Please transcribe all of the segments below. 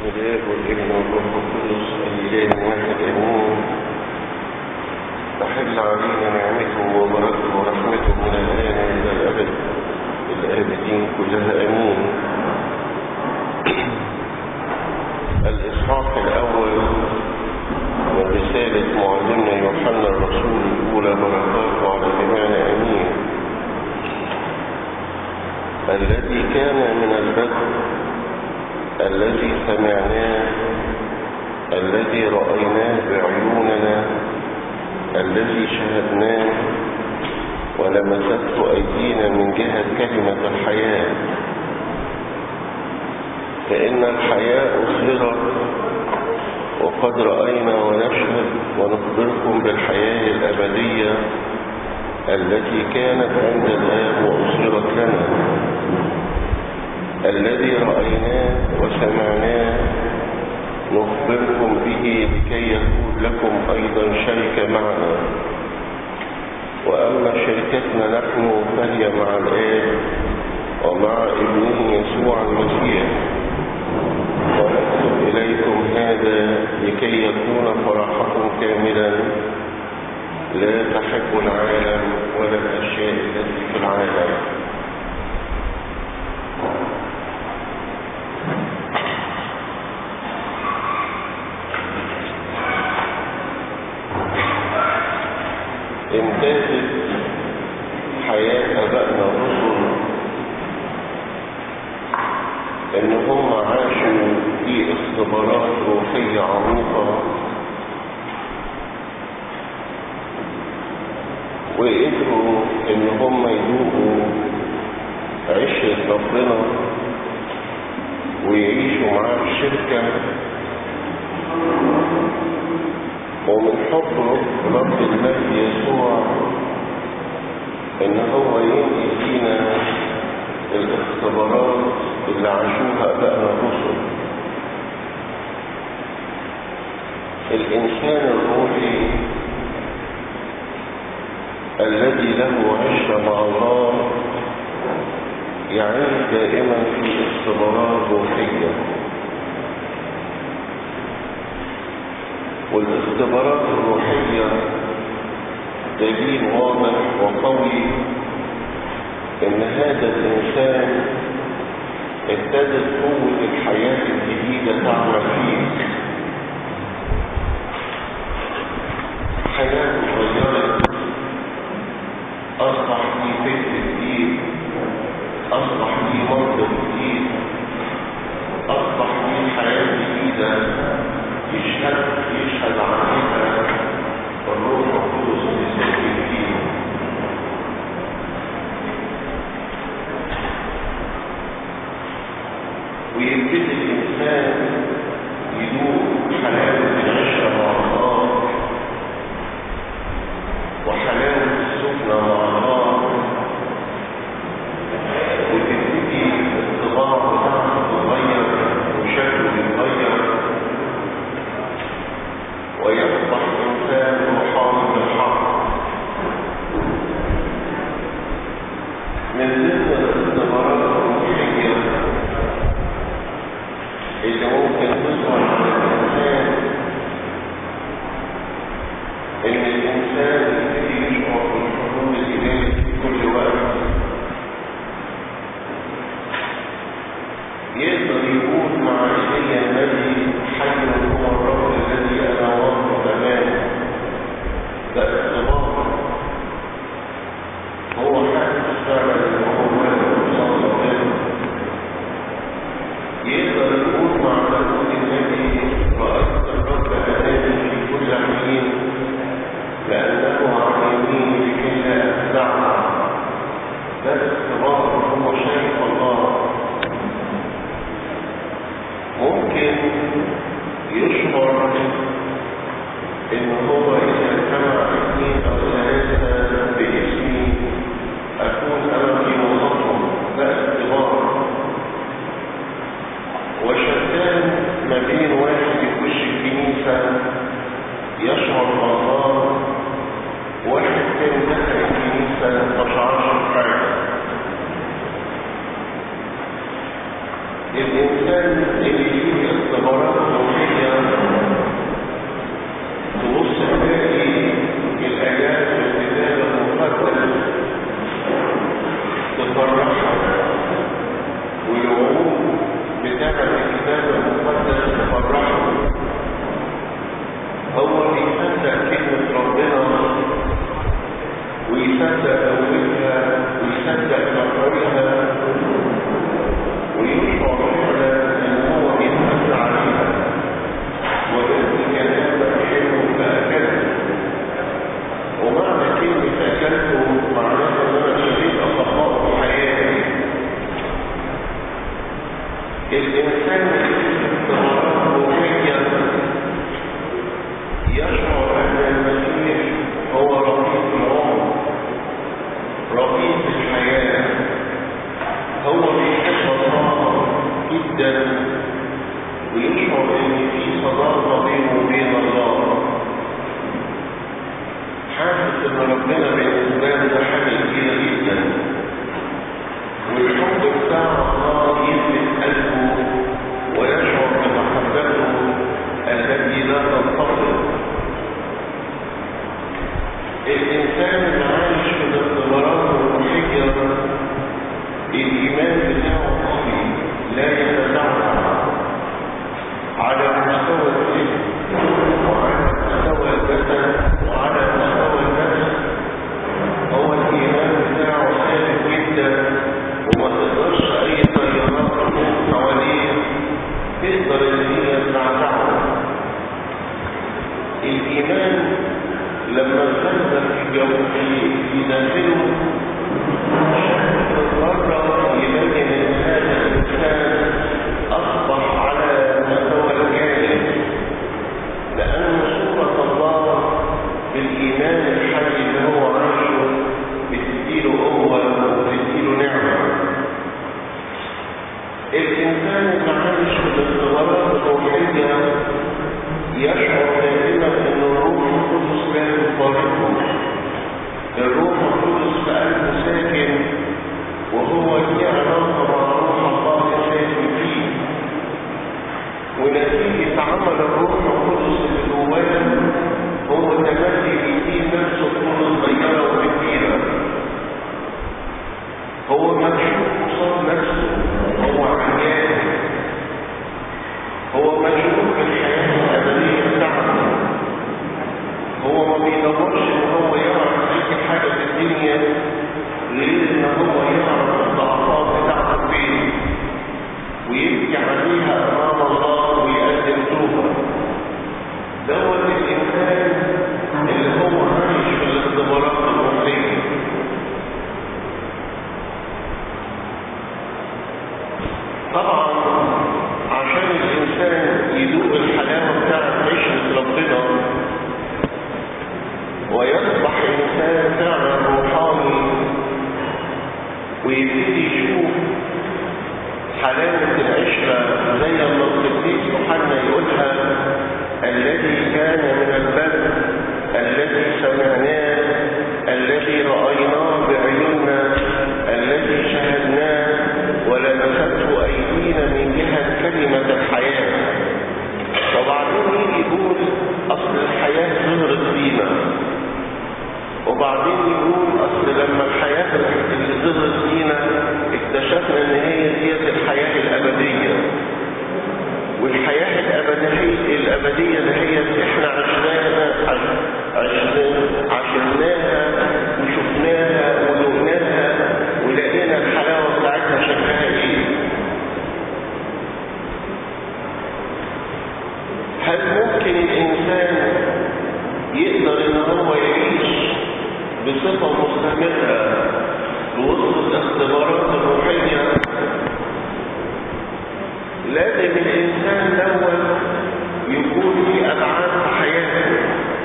والآب والابن والروح القدس الإله واحد آمين تحل علينا نعمته وبركته ورحمته من الآن إلى الأبد الآبدين كلها آمين الإصحاح الأول من رسالة معلمنا يوحنا الرسول الأولى بركاته على جميعنا آمين الذي كان من البدء الذي سمعناه الذي رأيناه بعيوننا الذي شهدناه ولمسته أيدينا من جهة كلمة الحياة فإن الحياة أظهرت وقد رأينا ونشهد ونخبركم بالحياة الأبدية التي كانت عند الآب وأظهرت لنا الذي رأيناه وسمعناه نخبركم به لكي يكون لكم أيضا شركة معنا وأما شركتنا نحن فهي مع الآب ومع ابنه يسوع المسيح ونكتب إليكم هذا لكي يكون فرحكم كاملا لا تحب العالم ولا الأشياء التي في العالم امتازت حياة أبائنا الرسل إن هم عاشوا في اختبارات روحية عميقة وقدروا إن هم يذوقوا عشرة ربنا ويعيشوا معاه في شركة ومن حب رب, رب المجد يسوع ان هو ينقل فينا الاختبارات اللي عاشوها ابائنا الرسل الانسان الروحي الذي له عشرة مع الله يعيش دائما في اختبارات روحيه والاختبارات الروحية دليل واضح وقوي ان هذا الانسان ابتدت قوة الحياة الجديدة تعمل فيه حياته اتغيرت اصبح فيه فكر جديد اصبح فيه منطق جديد اصبح فيه حياة جديدة يشهد يشهد عليها الروح القدس الذي فيه ويبتدي الانسان يدوق حلاوه العشره مع الله وحلاوه السكنه مع الله وتبتدي الطباع بتاعته تتغير وشكله يتغير ويصبح إنسان روحاني بالحق من ضمن الاختبارات الروحية اللي ممكن تظهر على الإنسان إن الإنسان يبتدي يشعر بالحضور الإلهي في كل وقت يقدر يقول مع إلي الذي حي هو الرب الذي أنا واقف أمامه ده اختبار هو حاسس فعلا إن هو واقف قصاد ربنا يقدر يقول مع داود الذي رأيت الرب أمامي في كل حين لأنه عن يميني لكي لا أتبعه ده اختبار هو شايف الله ممكن يشعر ان هو اذا اجتمع اثنين او ثلاثه باسمي اكون انا في وسطهم لا اختبار وشتان ما بين واحد يخش الكنيسه يشعر بالله واحد تاني دخل الكنيسه ما شعرش بحاجه الإنسان اللي فيه اختبارات روحية تبص تلاقي الآيات في الكتاب المقدس تفرحها والعلوم بتاعة الكتاب المقدس تفرحه هو بيصدق كلمة ربنا ويصدق أولها ويصدق مقالها ويشعر فعلا ان هو بيتمتع عليها وإن كلامك حلو فأكلت ومعنى كلمة أكلته معناها إن أنا شديد أصحاب في حياتي الإنسان اللي فيه اختبارات روحية يشعر أن المسيح هو رفيق العمر رفيق الحياة هو بيحب الله جدا ويشعر ان في صداقه بينه وبين الله حاسس ان ربنا بالنسبه له ده حاجه كبيره جدا والحب بتاع الله يثبت قلبه ويشعر بمحبته التي لا تنفصل الانسان اللي عايش في الاختبارات الروحيه الإيمان بتاعه قوي لا يتزعزع على مستوى الذهن وعلى مستوى الجسد وعلى مستوى النفس هو الإيمان بتاعه ثابت جدا وما تقدرش أي تيارات تكون حواليه تقدر إن هي تزعزعه الإيمان لما الزلزل في جو في داخله مرة يبين ان هذا الانسان اصبح على مستوى الكامل لان صورة الله بالايمان الحي اللي هو عايشه بتديله قوة وبتديله نعمة الانسان اللي عايش في الاختبارات الروحية يشعر دائما ان الروح القدس لا يفارقه الروح القدس في قلبه ساكن وهو ليه علاقة مع روح الله ساكن فيه ونتيجة عمل الروح القدس اللي جواه هو تملي بيديه نفسه طول صغيرة وكبيرة هو مكشوف قصاد نفسه هو عيان هو مشغول بالحياة الأبدية بتاعته هو ما بيدورش ان هو يعرف اي حاجة في الدنيا غير ان هو يعرف الضعفات بتاعته فين ويبكي عليها امام الله ويقدم توبة دوت الانسان اللي هو عايش في الاختبارات الروحية طبعا عشان الانسان يدوق الحلاوة بتاعت عيشة ربنا ويصبح إنسان فعلا روحاني ويبتدي يشوف حلاوة العشرة زي ما القديس يوحنا يقولها الذي كان من البر الذي سمعناه الذي رأيناه بعيوننا الذي شاهدناه ولمسته أيدينا من جهة كلمة الحياة وبعدين يجي يقول أصل الحياة ظهرت فينا وبعدين يقول اصل لما الحياة اللي ظهرت فينا اكتشفنا ان هي ديت الحياة الابدية والحياة الابدية الابدية اللي هي احنا عشناها عشناها وشفناها ودقناها ولقينا الحلاوة بتاعتها شكلها ايه هل ممكن الانسان يقدر ان هو يعيش بصفة مستمرة بوسط الاختبارات الروحية لازم الإنسان الأول يكون في أبعاد في حياته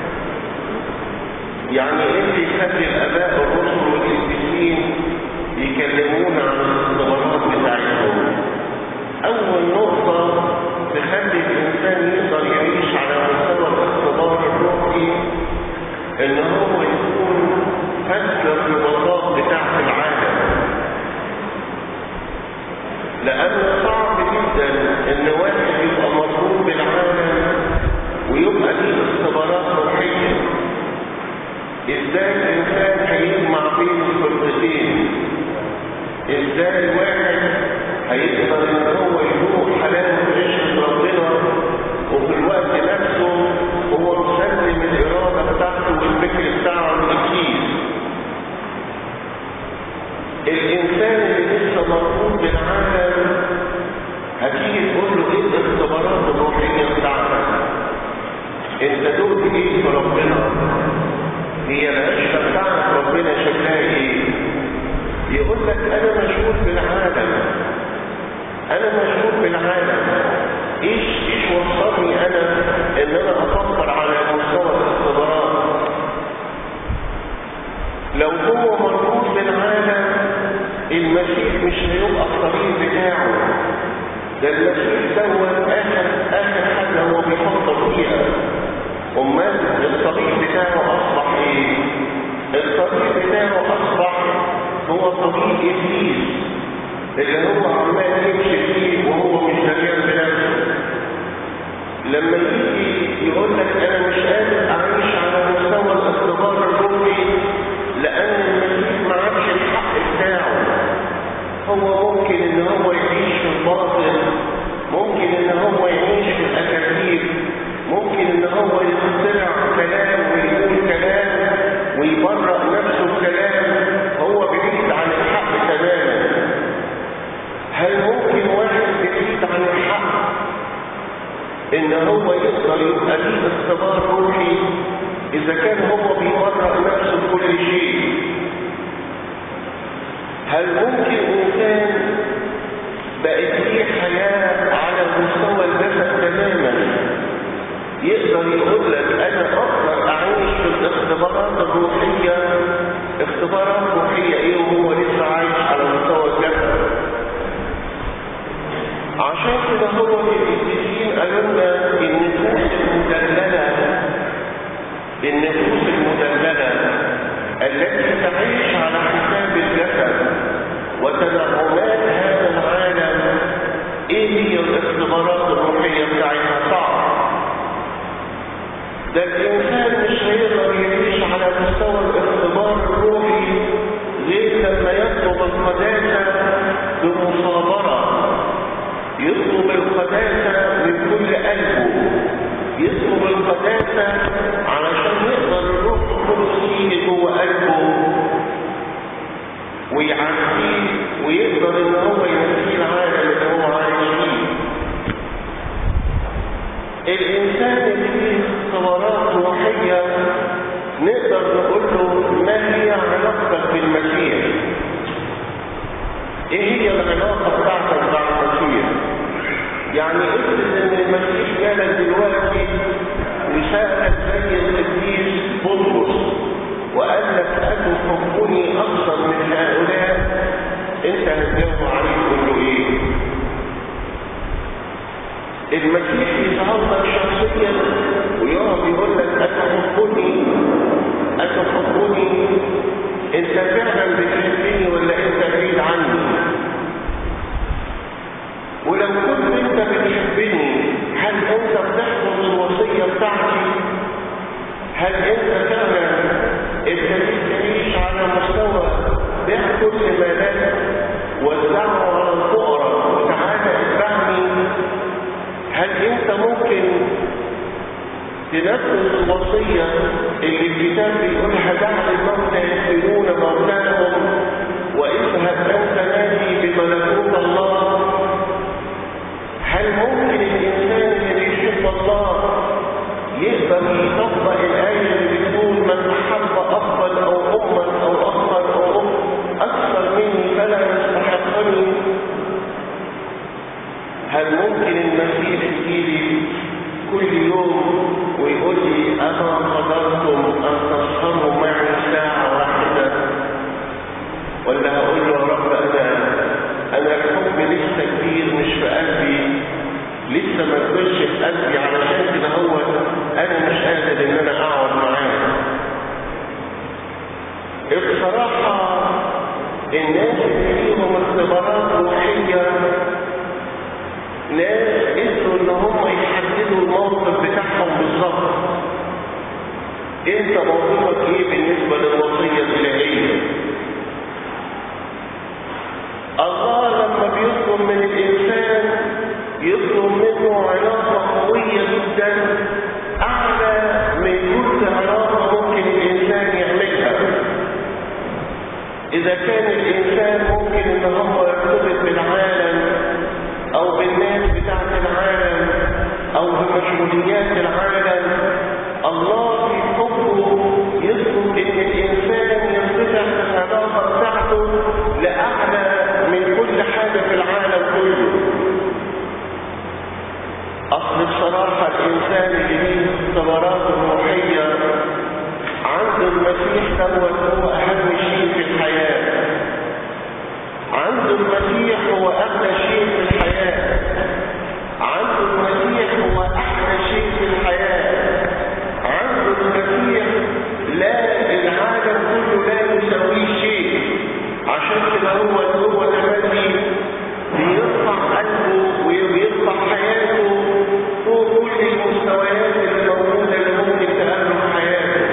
يعني إيه اللي يخلي الآباء الرسل والقديسين يكلمونا عن الاختبارات بتاعتهم أول نقطة تخلي الإنسان يقدر يعيش على مستوى الاختبار الروحي إن هو يكون فك الرباطات بتاعت العالم لأن صعب جدا هيجمع بين الفرقتين ازاي واحد هيقدر ان هو يدوق حلاوه عشره ربنا وفي الوقت نفسه هو مسلم الاراده بتاعته والفكر بتاعه للابليس الانسان اللي لسه مربوط بالعالم هتيجي تقول له ايه الاختبارات الروحيه بتاعتك انت دقت ايه في ربنا هي العشره بتاعت ربنا شكلها ايه يقول لك انا مشغول بالعالم انا مشغول بالعالم ايش ايش وصلني انا ان انا افكر على مستوى الاختبارات لو هو مربوط بالعالم المسيح مش هيبقى الطريق بتاعه ده المسيح دوت اخر اخر حاجه هو بيفكر فيها امال الطريق بتاعه اصبح ايه الطريق بتاعه اصبح هو طريق ابليس اللي هو عمال يمشي فيه وهو مش دريان بنفسه لما يجي يقول لك انا مش قادر اعيش على مستوى الاختبار الروحي لان المسيح ما عادش الحق بتاعه هو ممكن ان هو يعيش في الباطل ممكن ان هو يعيش في الاكاذيب ممكن ان هو يخترع كلام ويقول كلام ويبرأ نفسه بكلام هو بعيد عن الحق تماما هل ممكن واحد بعيد عن الحق ان هو يقدر يبقى ليه اختبار روحي اذا كان هو بيبرأ نفسه بكل شيء هل ممكن انسان بقت ليه حياة على مستوى الجسد تماما يقدر يقول لك انا اقدر اعيش في الاختبارات الروحية اختبارات روحية ايه وهو لسه عايش على مستوى الجسد عشان كده هو الإبليسيين قالوا لنا النفوس المدللة النفوس المدللة التي تعيش على حساب الجسد وتنعمات هذا العالم ايه هي الاختبارات الروحية بتاعتها صعب ده الإنسان مش هيقدر يعيش على مستوى الاختبار الروحي غير لما يطلب القداسة بمصابرة يطلب القداسة من كل قلبه يطلب القداسة علشان يقدر الروح القدس يجي جوه قلبه ويعديه ويقدر ان هو ينسيه العالم اللي هو عايش فيه الانسان اللي فيه اختبارات روحيه نقدر نقول له ما هي علاقتك بالمسيح ايه هي العلاقه بتاعتك مع المسيح يعني افرض ان المسيح جالك دلوقتي وسالك زي القديس بطرس وقال لك اتحبني اكثر من هؤلاء انت هتجاوب عليه تقول له ايه المسيح يظهر لك شخصيا ويقعد يقول لك اتحبني اتحبني انت فعلا بتحبني ولا انت بعيد عني ولو كنت انت بتحبني هل انت بتحفظ الوصيه بتاعتي هل انت فعلا ابتديت تعيش على مستوى بيع كل ما لك وزعه على الفقراء وتعالى اتبعني هل انت ممكن تنفذ الوصية اللي الكتاب بيقولها دع الموتى يحسنون موتاهم واذهب انت نادي بملكوت الله هل ممكن الانسان اللي بيحب الله يقدر يطبق الآية اللي بتقول من أحب أفضل أو أما أو أخر أو أم أكثر مني فلا يستحقني هل ممكن المسيح يجيلي كل يوم ويقول لي أما قدرتم أن تسهروا معي ساعة واحدة ولا هقول له يا رب أنا أنا الحب لسه كبير مش في قلبي لسه ما كبرش في قلبي علشان كده هو انا مش قادر ان انا اقعد معاه بصراحة الناس اللي فيهم اختبارات روحية ناس قدروا ان هم يحددوا الموقف بتاعهم بالظبط انت موقفك ايه بالنسبة للوصية الالهية الله لما بيطلب من الانسان يطلب منه علاقة قوية جدا اعلى من كل علاقة ممكن الانسان يعملها اذا كان الانسان ممكن ان هو يرتبط بالعالم او بالناس بتاعت العالم او بمشغوليات العالم الله في حبه يطلب ان الانسان ينفتح العلاقه بتاعته لاعلى من كل حاجه في العالم كله اصل بصراحه الانسان اللي ليه الثمرات الروحيه عنده المسيح دوت هو اهم شيء في الحياه عنده المسيح هو اغلى شيء في الحياه عنده المسيح هو احلى شيء في الحياه عنده المسيح لا العالم كله لا يساويه شيء عشان كده هو هو الذي بيرفع قلبه وبيرفع حياته فوق كل المستويات اللي موجوده اللي ممكن تقابله في حياته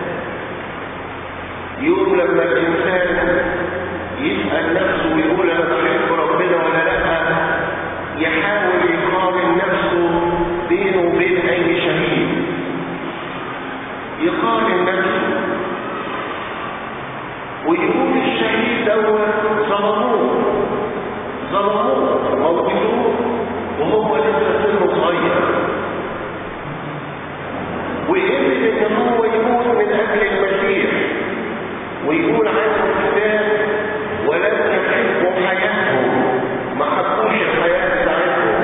يوم لما الانسان يسال نفسه ويقول انا بحب ربنا ولا لا يحاول يقارن نفسه بينه وبين اي شهيد يقارن نفسه ويقول الشهيد دوت ظلموه ظلموه موجودوه وهو لسه سنه صغير وقبل ان هو يموت من اجل المسيح ويقول عنه الكتاب ولم يحبوا حياتهم ما حبوش الحياه بتاعتهم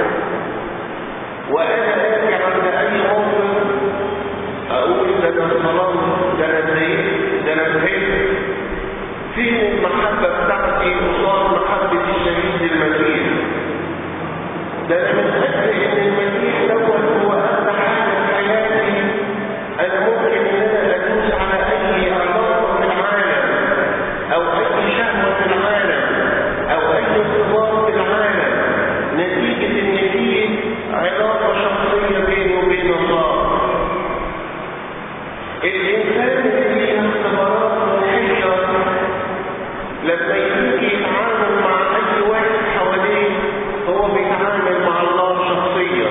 وانا اجي عند اي موقف اقول ده انا ظلمت ده انا زهقت ده انا زهقت فين المحبه بتاعتي قصاد محبه الشهيد المسيح ده انا من اجل ان المسيح دوت هو اهم حاجه في حياتي انا ممكن ان انا ادوس على اي علاقه في العالم او اي شهوه في العالم او اي ارتباط في العالم نتيجه ان في علاقه شخصيه بيني وبين الله الانسان اللي ليه اختبارات روحيه لما يجي يتعامل مع اي واحد حواليه هو بيتعامل مع الله شخصيا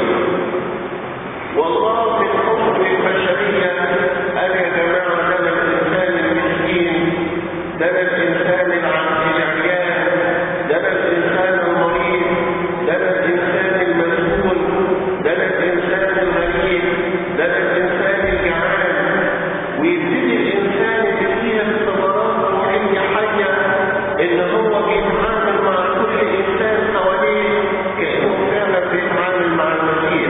والله في الحكم البشريه انا يا جماعه ده أنا الانسان المسكين ده أنا الانسان العريان ده أنا الانسان المريض ده أنا الانسان المسؤول ده أنا الانسان الغريب ده أنا الانسان الجعان ويبتدي الانسان اللي فيه اختبارات روحيه حيه ان هو بيتعامل مع كل انسان حواليه كانه فعلا بيتعامل مع المسيح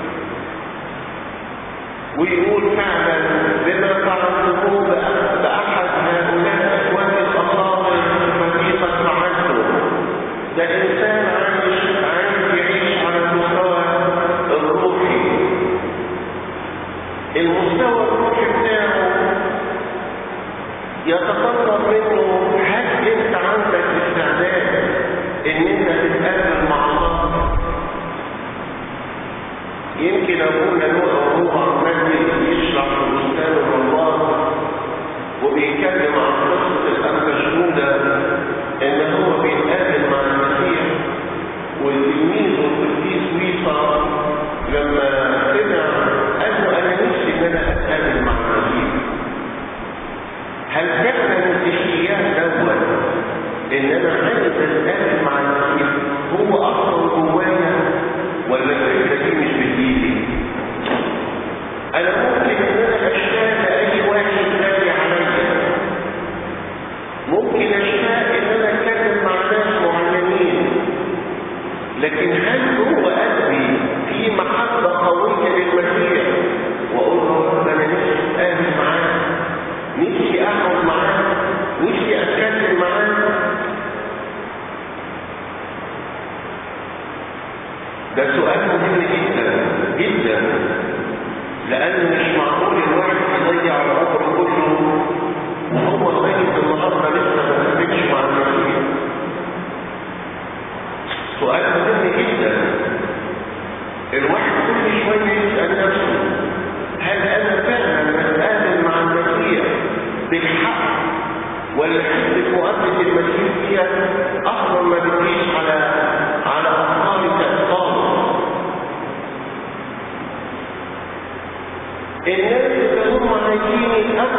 ويقول فعلا بما فعلته باحد هؤلاء اخوات الاصابع ففي قد فعلته ده انسان عايش عايز يعيش على المستوى الروحي المستوى الروحي بتاعه يتطلب منه هل انت عندك استعداد ان انت تتقابل مع الله يمكن ابونا نوح وهو عمال يشرح في بستان الرمضان وبيتكلم عن قصه الانبا شنوده ان هو بيتقابل مع المسيح وتلميذه القديس ويصا لما سمع قال له انا نفسي ان انا اتقابل مع المسيح هل فعلا الاشتياق دوت ان انا عايز اتقابل مع المسيح هو اصلا جوايا ولا الفكره دي مش بايدي انا ممكن ان انا اشتاق لاي واحد غالي عليا ممكن اشتاق ان انا اتكلم مع ناس معينين لكن هل جوه قلبي في محبه قويه للمسيح واقول له رب انا نفسي اتقابل معاه نفسي اقعد معاه نفسي اتكلم معاه ده سؤال مهم جدا جدا لان مش معقول الواحد يضيع العمر كله وهو لغايه النهارده لسه ما تقابلش مع المسيح سؤال مهم جدا الواحد كل شويه يسال نفسه هل انا فعلا بتقابل مع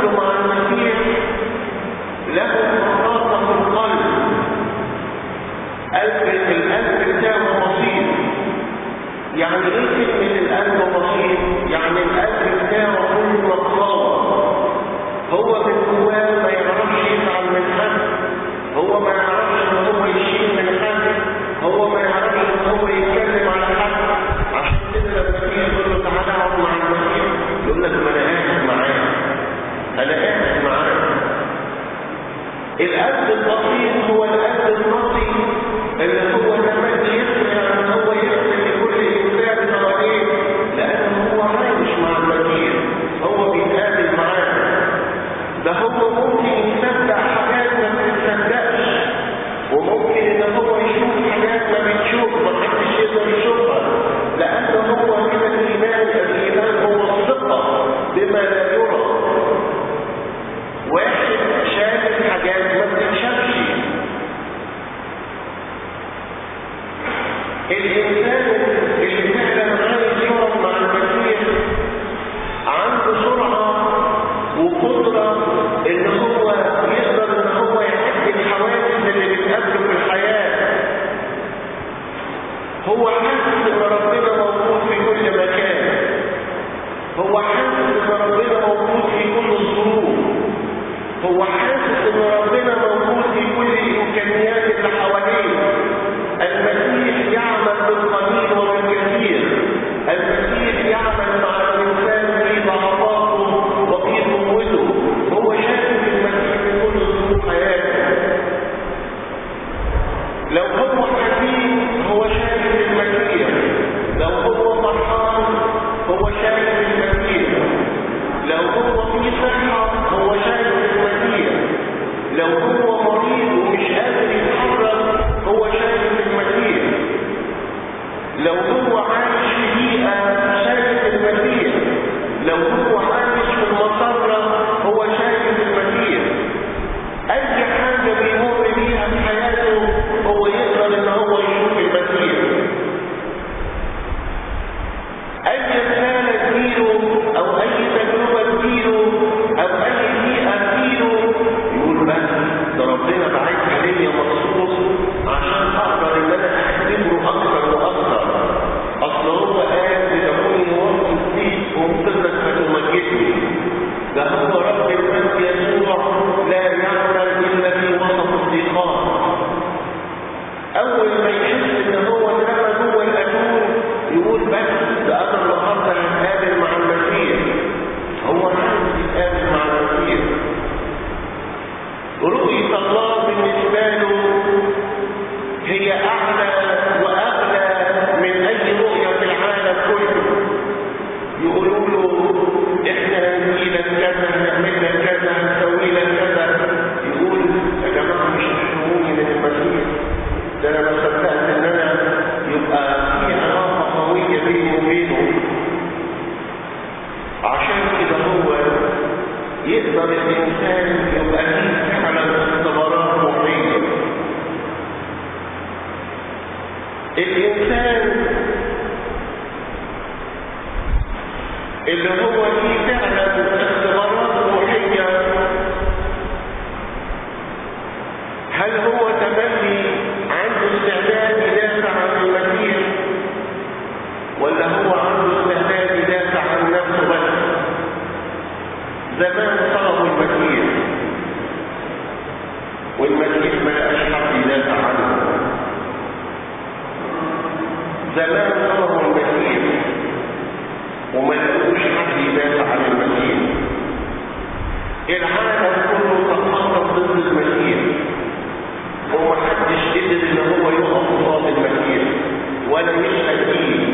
عنده مع المسيح له خلاصة في القلب قلب القلب بتاعه بسيط يعني ايه كلمة القلب بسيط؟ يعني القلب بتاعه كله مقصود هو من جواه ما يعرفش يزعل من حد هو ما يعرفش ان هو يشيل من حد هو ما يعرفش ان هو يتكلم على حد عشان كده لما تيجي تقول له تعالى اقعد مع المسيح يقول لك ما انا قاعد معاه انا قاعد معاه القلب البسيط هو القلب النقي اللي هو كمان يسمع ان هو يغفر لكل انسان حواليه لانه هو عايش مع المسيح هو بيتقابل معاه ده هو ممكن يصدق حاجات ما بتتصدقش وممكن ان هو يشوف حاجات ما بتشوف ما حدش يقدر يشوفها لانه هو كده الايمان الايمان هو الثقه بما لا يرى واحد شايف حاجات ما بتتشافش الانسان اللي فعلا عايز يقف مع المسيح عنده سرعه وقدره ان هو يقدر ان هو يحد الحوادث اللي بتقابله في الحياه هو حاسس ان ربنا موجود في كل مكان هو حاسس ان ربنا موجود في كل الظروف هو حاسس ان ربنا موجود في كل الامكانيات اللي حواليه المسيح يعمل بالقليل وبالكثير المسيح يعمل مع الانسان في ضعفاته وفي قوته هو شايف المسيح في كل ظروف حياته لو هو حزين هو شايف المسيح لو هو فرحان هو شايف المسيح لو هو في صحة هو شايف المسيح لو هو مريض ومش قادر يتحرك هو شايف المسيح لو هو عايش في بيئة شايف المسيح لو هو عايش في المسرة هو شايف المسيح أي حاجة بيمر بيها في حياته هو يقدر إن هو يشوف المسيح أي رسالة تجيله أو أي تجربة تجيله أو أي بيئة تجيله يقول بس ده ربنا بعتها ليا مخصوص عشان أقدر إن أنا أحترمه أكثر وأكثر أصل هو قال بدعوني وقت فيك ومقدرك فتمجدني ده هو رب المجد يسوع لا يعمل إلا في وسط الضيقات أول ما يحس إن هو اترمى جوه الأتون يقول بس ده أنا النهارده هتقابل مع المسيح هو عايز يتقابل مع المسيح رؤية الله بالنسبة له هي أعلى وأغلى من أي رؤية في العالم كله يقولوا له إحنا هنجي لك كذا هنعمل لك كذا هنسوي لك كذا يقول يا جماعة مش تحرموني من المسيح ده أنا ما صدقت إن أنا يبقى في علاقة قوية بيني وبينه عشان كده هو يقدر الإنسان يبقى فيه فعلا اختبارات روحية الإنسان اللي هو فيه فعلا اختبارات روحية هل هو تملي عنده استعداد يدافع عن المسيح ولا هو عنده استعداد يدافع عن نفسه بس زمان طلبوا المسيح والمسيح ما لقاش حد يدافع عنه زمان طلبوا المسيح وما لقوش حد يدافع عن المسيح العالم كله تخطط ضد المسيح ومحدش قدر ان هو يقف قصاد المسيح ولا يشهد بيه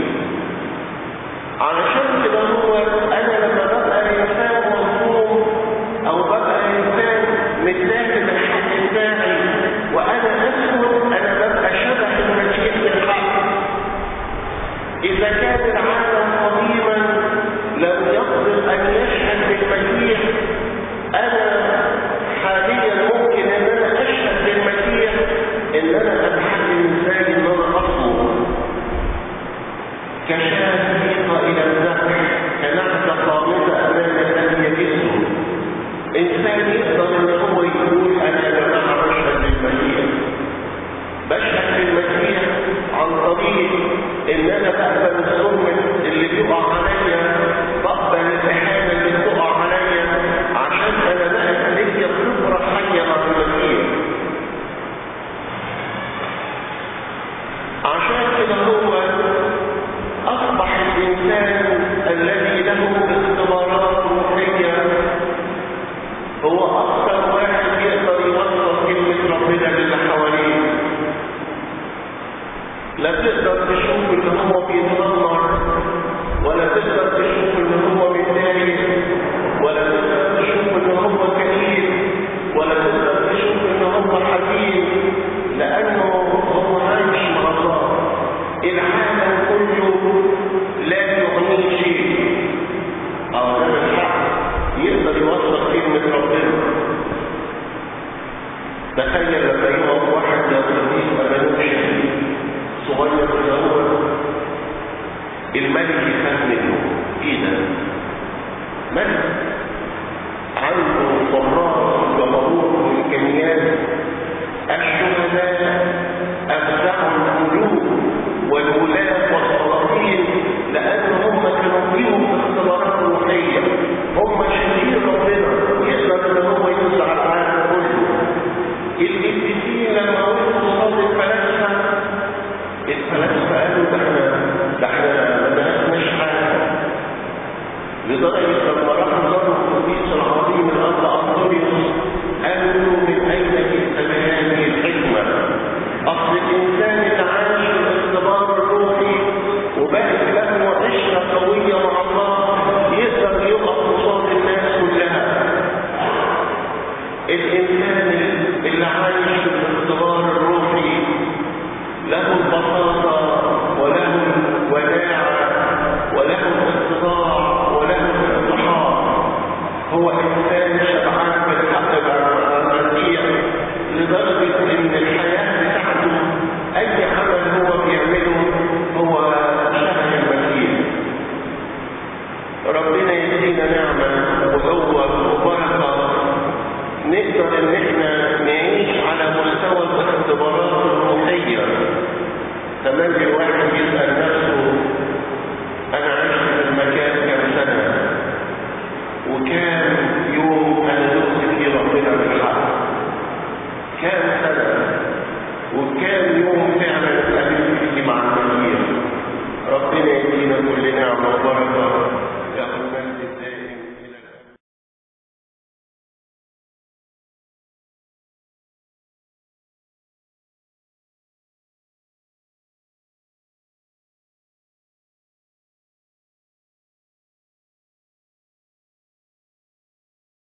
علشان كده هو انا لما ببقى انسان مظلوم او ببقى انسان متاخد الحق بتاعي وانا اسكت انا ببقى شبه المسيح بالحق اذا كان العالم قديما لم يقدر ان يشهد بالمسيح انا حاليا ممكن ان انا اشهد بالمسيح ان انا اتحكم ازاي ان انا اطلب كشاة سيقة إلى الذبح كنحسة صامتة أمام الذي يجسه ان انا بقبل الظلم اللي بيقع عليا بقبل الاحانه اللي بتقع عليا عشان انا بقى ليا خبره حيه مع المسيح عشان كده هو اصبح الانسان الذي له اختبارات روحيه هو اكثر واحد يقدر يوصل كلمه ربنا للي حواليه لا تقدر تشوف ان هو بيتنمر ولا تقدر تشوف ان هو متضايق ولا تقدر تشوف ان هو كئيب ولا تقدر تشوف ان هو حزين لانه هو عايش مع الله العالم كله لا يغنيه شيء او ده الحق يقدر يوصل كلمه ربنا تخيل لما يقف واحد يا صديق ما ملوش صغير